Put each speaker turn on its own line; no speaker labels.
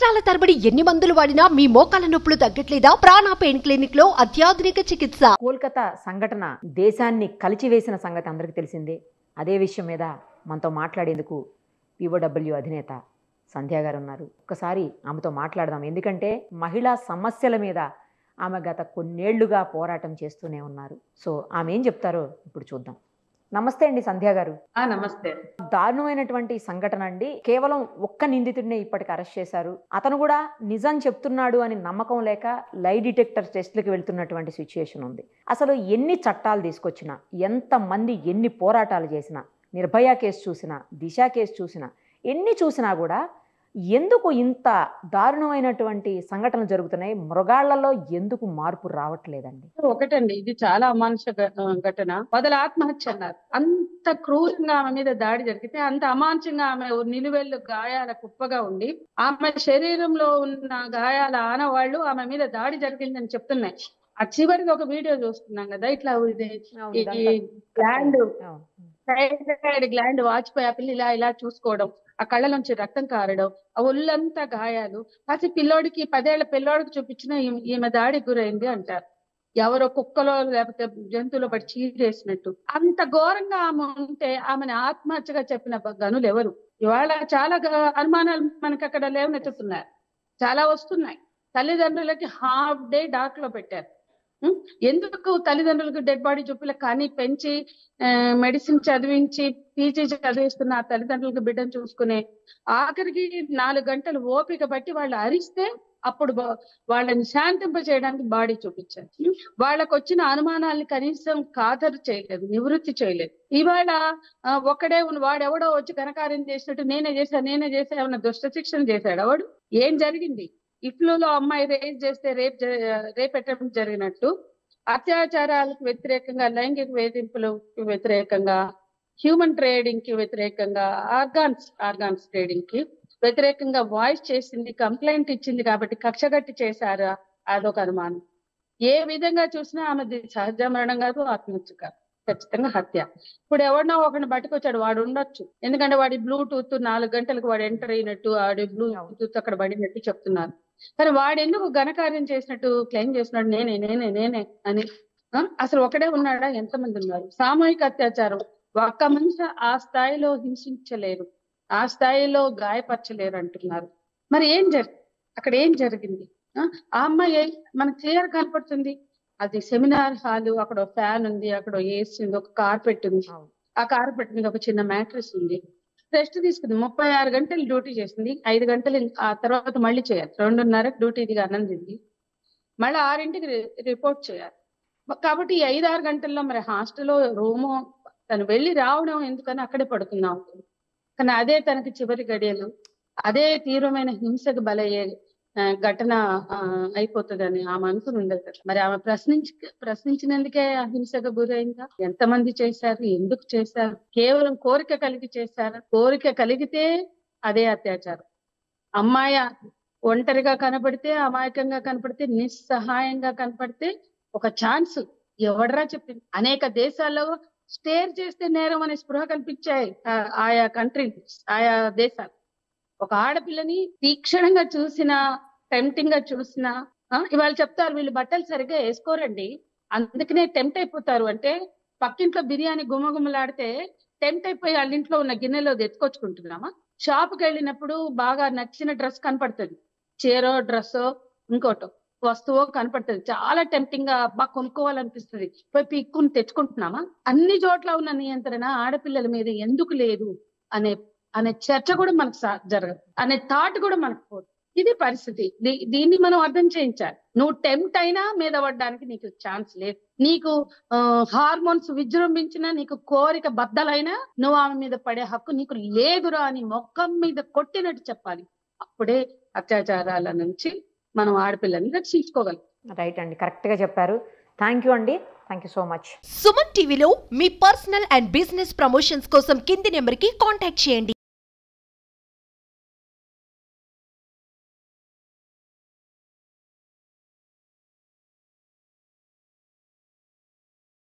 సంవత్సరాల తరబడి ఎన్ని మందులు వాడినా మీ మోకాల నొప్పులు తగ్గట్లేదా ప్రాణ పెయిన్ క్లినిక్ లో అత్యాధునిక చికిత్స
కోల్కతా సంఘటన దేశాన్ని కలిచివేసిన సంగతి అందరికీ తెలిసిందే అదే విషయం మీద మనతో మాట్లాడేందుకు పిఓడబ్ల్యూ అధినేత సంధ్య గారు ఉన్నారు ఒకసారి ఆమెతో మాట్లాడదాం ఎందుకంటే మహిళా సమస్యల మీద ఆమె గత కొన్నేళ్లుగా పోరాటం చేస్తూనే ఉన్నారు సో ఆమె ఏం చెప్తారో ఇప్పుడు చూద్దాం నమస్తే అండి సంధ్య గారు
ఆ నమస్తే
దారుణమైనటువంటి సంఘటన అండి కేవలం ఒక్క నిందితుడినే ఇప్పటికి అరెస్ట్ చేశారు అతను కూడా నిజం చెప్తున్నాడు అని నమ్మకం లేక లై డిటెక్టర్ టెస్ట్లకు వెళ్తున్నటువంటి సిచ్యుయేషన్ ఉంది అసలు ఎన్ని చట్టాలు తీసుకొచ్చినా ఎంతమంది ఎన్ని పోరాటాలు చేసినా నిర్భయ కేసు చూసినా దిశ కేసు చూసినా ఎన్ని చూసినా కూడా ఎందుకు ఇంత దారుణమైనటువంటి సంఘటనలు జరుగుతున్నాయి మృగాళ్లలో ఎందుకు మార్పు రావట్లేదండి
ఒకటండి ఇది చాలా అమానుష ఘ- ఘటన మొదలు ఆత్మహత్య అన్నారు అంత క్రూరంగా ఆమె మీద దాడి జరిగితే అంత అమానుషంగా ఆమె నిలువెల్లు గాయాల కుప్పగా ఉండి ఆమె శరీరంలో ఉన్న గాయాల ఆనవాళ్లు ఆమె మీద దాడి జరిగిందని చెప్తున్నాయి ఆ చివరిది ఒక వీడియో చూస్తున్నాం కదా ఇట్లా ఇది ఈ గ్లాండ్
అవును.
థైరాయిడ్ గ్లాండ్ వాచిపోయి ఆ పిల్ల ఇలా ఇలా చూసుకోవడం ఆ కళ్ళ నుంచి రక్తం కారడం ఆ ఒళ్ళంతా గాయాలు పసి పిల్లోడికి పదేళ్ల పిల్లోడికి చూపించిన ఈమె- ఈమె దాడికి గురైంది అంటారు ఎవరో కుక్కలో లేకపోతే జంతువులో పడి చీరేసినట్టు అంత ఘోరంగా ఆమె ఉంటే ఆమెను ఆత్మహత్యగా చెప్పిన బ- గనులు ఎవరు ఇవాళ చాలా గ- అనుమానాలు మనకి అక్కడ లేవనెత్తుతున్నారు చాలా వస్తున్నాయి తల్లిదండ్రులకి హాఫ్ డే డాక్ లో పెట్టారు ఉం? ఎందుకు తల్లిదండ్రులకు డెడ్ బాడీ చూపిల కానీ పెంచి మెడిసిన్ చదివించి పీజీ చదివిస్తున్న ఆ తల్లిదండ్రులకు బిడ్డను చూసుకునే ఆఖరికి నాలుగు గంటలు ఓపిక బట్టి వాళ్ళు అరిస్తే అప్పుడు బా- వాళ్ళని శాంతింప చేయడానికి బాడీ చూపించారు ఉం? వాళ్ళకు వచ్చిన అనుమానాల్ని కనీసం ఖాతరు చేయలేదు నివృత్తి చేయలేదు ఇవాళ ఆ, ఒక్కడే ఉన్న వాడెవడో వచ్చి ఘనకార్యం చేసినట్టు నేనే చేశా నేనే చేశా ఏమన్నా దుష్ట శిక్షణ చేశాడు ఎవడు ఏం జరిగింది ఇఫ్లూలో అమ్మాయి రేప్ చేస్తే రేప్ రేప్ అటెంప్ట్ జరిగినట్టు అత్యాచారాలకు వ్యతిరేకంగా లైంగిక వేధింపులకు వ్యతిరేకంగా హ్యూమన్ ట్రేడింగ్ కి వ్యతిరేకంగా ఆర్గాన్స్ ఆర్గాన్స్ ట్రేడింగ్ కి వ్యతిరేకంగా వాయిస్ చేసింది కంప్లైంట్ ఇచ్చింది కాబట్టి కక్షగట్టి చేశారా అదొక అనుమానం ఏ విధంగా చూసినా ఆమెది సహజ మరణం కాదు ఆత్మహత్య కాదు ఖచ్చితంగా హత్య ఇప్పుడు ఎవరినో ఒకరిని పట్టుకొచ్చాడు వాడు ఉండొచ్చు ఎందుకంటే వాడి బ్లూటూత్ నాలుగు గంటలకు వాడు ఎంటర్ అయినట్టు వాడి బ్లూటూత్ అక్కడ పడినట్టు చెప్తున్నారు కానీ వాడు ఎందుకు ఘనకార్యం చేసినట్టు క్లెయిమ్ చేసినాడు నేనే నేనే నేనే అని ఆ? అసలు ఒకడే ఉన్నాడా ఎంతమంది ఉన్నారు సామూహిక అత్యాచారం ఒక్క మనిషి ఆ స్థాయిలో హింసించలేరు ఆ స్థాయిలో గాయపరచలేరు అంటున్నారు మరి ఏం జరి అక్కడ ఏం జరిగింది ఆ? ఆ అమ్మాయి ఏ- మనకు క్లియర్ కనపడుతుంది అది సెమినార్ హాల్ అక్కడ ఫ్యాన్ ఉంది అక్కడ ఏసీ ఉంది ఒక కార్పెట్ ఉంది
అవును.
ఆ కార్పెట్ మీద ఒక చిన్న మ్యాట్రెస్ ఉంది రెస్ట్ తీసుకుంది ముప్పై ఆరు గంటలు డ్యూటీ చేసింది ఐదు గంటలు ఇం- ఆ తర్వాత మళ్ళీ చేయాలి రెండున్నరకు డ్యూటీ దిగి అన్నం తింది మళ్ళీ ఆరింటికి రి- రిపోర్ట్ చేయాలి కాబట్టి ఈ ఐదు ఆరు గంటల్లో మరి హాస్టల్లో రూము తను వెళ్ళి రావడం ఎందుకని అక్కడే పడుకున్నాం కానీ అదే తనకి చివరి గడియలు అదే తీవ్రమైన హింసకు బలయ్యే ఆ, ఘటన ఆ, అయిపోతుందని ఆమె అనుకుని ఉండదు కదా. మరి ఆమె ప్రశ్నించి ప్రశ్నించినందుకే ఆ హింసకు గురైందా ఎంతమంది చేశారు ఎందుకు చేశారు కేవలం కోరిక కలిగి చేశారా కోరిక కలిగితే అదే అత్యాచారం అమ్మాయి ఒంటరిగా కనపడితే అమాయకంగా కనపడితే నిస్సహాయంగా కనపడితే ఒక ఛాన్స్ ఎవడరా చెప్పింది అనేక దేశాల్లో స్టేర్ చేస్తే నేరం అనే స్పృహ కల్పించాయి ఆ, ఆయా కంట్రీ ఆయా దేశాలు ఒక ఆడపిల్లని తీక్షణంగా చూసిన టెంప్టింగ్ గా చూసిన ఇవాళ చెప్తారు వీళ్ళు బట్టలు సరిగ్గా వేసుకోరండి అందుకనే టెంప్ట్ అయిపోతారు అంటే పక్కింట్లో బిర్యానీ గుమగుమలాడితే టెంప్ట్ అయిపోయి వాళ్ళ ఇంట్లో ఉన్న గిన్నెలో అది ఎత్తుకొచ్చుకుంటున్నామా షాప్కి వెళ్ళినప్పుడు బాగా నచ్చిన డ్రెస్ కనపడుతుంది చీరో డ్రెస్సో ఇంకోటో వస్తువో కనపడుతుంది చాలా టెంప్టింగ్ గా బాగా కొనుక్కోవాలనిపిస్తుంది పోయి పిక్కుని తెచ్చుకుంటున్నామా అన్ని చోట్ల ఉన్న నియంత్రణ ఆడపిల్లల మీద ఎందుకు లేదు అనే అనే చర్చ కూడా మనకు సా- జరగదు అనే థాట్ కూడా మనకు పోదు ఇది పరిస్థితి దీ- దీన్ని మనం అర్థం చేయించాలి నువ్వు టెంప్ట్ అయినా మీద పడడానికి నీకు ఛాన్స్ లేదు నీకు హార్మోన్స్ విజృంభించినా నీకు కోరిక బద్దలైనా నువ్వు ఆమె మీద పడే హక్కు నీకు లేదురా అని మొక్కం మీద కొట్టినట్టు చెప్పాలి అప్పుడే అత్యాచారాల నుంచి మనం ఆడపిల్లని రక్షించుకోగలం
రైట్ అండి కరెక్ట్గా చెప్పారు థ్యాంక్ యూ అండి thank you so much
Suman టీవీలో మీ పర్సనల్ అండ్ బిజినెస్ ప్రమోషన్స్ కోసం కింది నెంబర్ కి కాంటాక్ట్ చేయండి